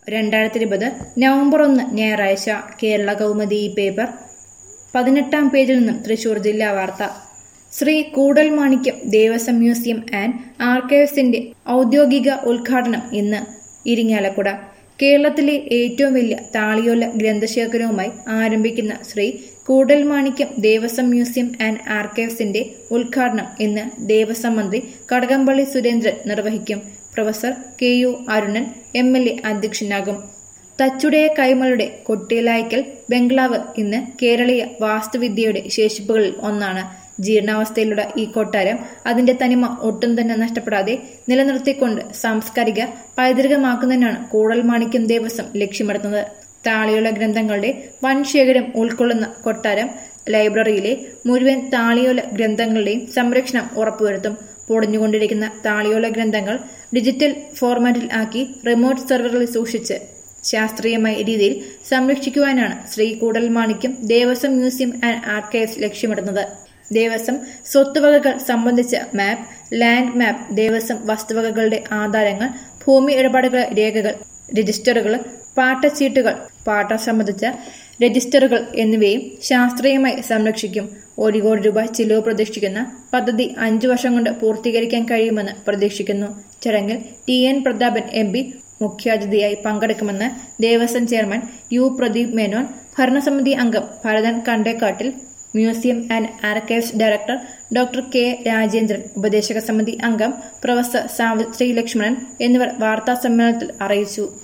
രണ്ടായിരത്തി ഇരുപത് നവംബർ ഒന്ന് ഞായറാഴ്ച കേരള കൗമുദി ഈ പേപ്പർ പതിനെട്ടാം പേജിൽ നിന്നും തൃശൂർ ജില്ലാ വാർത്ത ശ്രീ കൂടൽമാണിക്യം ദേവസ്വം മ്യൂസിയം ആൻഡ് ആർക്കൈവ്സിന്റെ ഔദ്യോഗിക ഉദ്ഘാടനം ഇന്ന് ഇരിങ്ങാലക്കുട കേരളത്തിലെ ഏറ്റവും വലിയ താളിയോല ഗ്രന്ഥശേഖരവുമായി ആരംഭിക്കുന്ന ശ്രീ കൂടൽമാണിക്യം ദേവസ്വം മ്യൂസിയം ആൻഡ് ആർക്കൈവ്സിന്റെ ഉദ്ഘാടനം ഇന്ന് ദേവസ്വം മന്ത്രി കടകംപള്ളി സുരേന്ദ്രൻ നിർവഹിക്കും professor K U Arunan M L A അധ്യക്ഷനാകും തച്ചുടയ കൈമളുടെ കൊട്ടിയലായ്ക്കൽ ബംഗ്ലാവ് ഇന്ന് കേരളീയ വാസ്തുവിദ്യയുടെ ശേഷിപ്പുകളിൽ ഒന്നാണ് ജീർണാവസ്ഥയിലുള്ള ഈ കൊട്ടാരം അതിന്റെ തനിമ ഒട്ടും തന്നെ നഷ്ടപ്പെടാതെ നിലനിർത്തിക്കൊണ്ട് സാംസ്കാരിക പൈതൃകമാക്കുന്നതിനാണ് കൂടൽമാണിക്യം ദേവസ്വം ലക്ഷ്യമിടുന്നത് താളിയുള്ള ഗ്രന്ഥങ്ങളുടെ വൻ ശേഖരം ഉൾക്കൊള്ളുന്ന കൊട്ടാരം ലൈബ്രറിയിലെ മുഴുവൻ താളിയോല ഗ്രന്ഥങ്ങളുടെയും സംരക്ഷണം ഉറപ്പുവരുത്തും പൊടിഞ്ഞുകൊണ്ടിരിക്കുന്ന താളിയോല ഗ്രന്ഥങ്ങൾ ഡിജിറ്റൽ ഫോർമാറ്റിൽ ആക്കി റിമോട്ട് സെർവറിൽ സൂക്ഷിച്ച് ശാസ്ത്രീയമായ രീതിയിൽ സംരക്ഷിക്കുവാനാണ് Sree Koodalmanikyam Devaswom museum and archives ലക്ഷ്യമിടുന്നത് ദേവസ്വം സ്വത്തുവകകൾ സംബന്ധിച്ച മാപ്പ് ലാൻഡ് മാപ്പ് ദേവസ്വം വസ്തുവകകളുടെ ആധാരങ്ങൾ ഭൂമി ഇടപാടുകൾ രേഖകൾ രജിസ്റ്ററുകൾ പാട്ടച്ചീട്ടുകൾ പാട്ട സംബന്ധിച്ച രജിസ്റ്ററുകൾ എന്നിവയും ശാസ്ത്രീയമായി സംരക്ഷിക്കും ഒരു കോടി രൂപ ചിലവ് പ്രതീക്ഷിക്കുന്ന പദ്ധതി അഞ്ചു വർഷം കൊണ്ട് പൂർത്തീകരിക്കാൻ കഴിയുമെന്ന് പ്രതീക്ഷിക്കുന്നു ചടങ്ങിൽ T N Prathapan M P മുഖ്യാതിഥിയായി പങ്കെടുക്കുമെന്ന് ദേവസ്വം ചെയർമാൻ യു പ്രദീപ് മേനോൻ ഭരണസമിതി അംഗം Bharathan Kandekkattil museum and archives director doctor K Rajendran ഉപദേശക സമിതി അംഗം പ്രൊഫസർ സാവിത്രി ലക്ഷ്മണൻ എന്നിവർ വാർത്താ സമ്മേളനത്തിൽ അറിയിച്ചു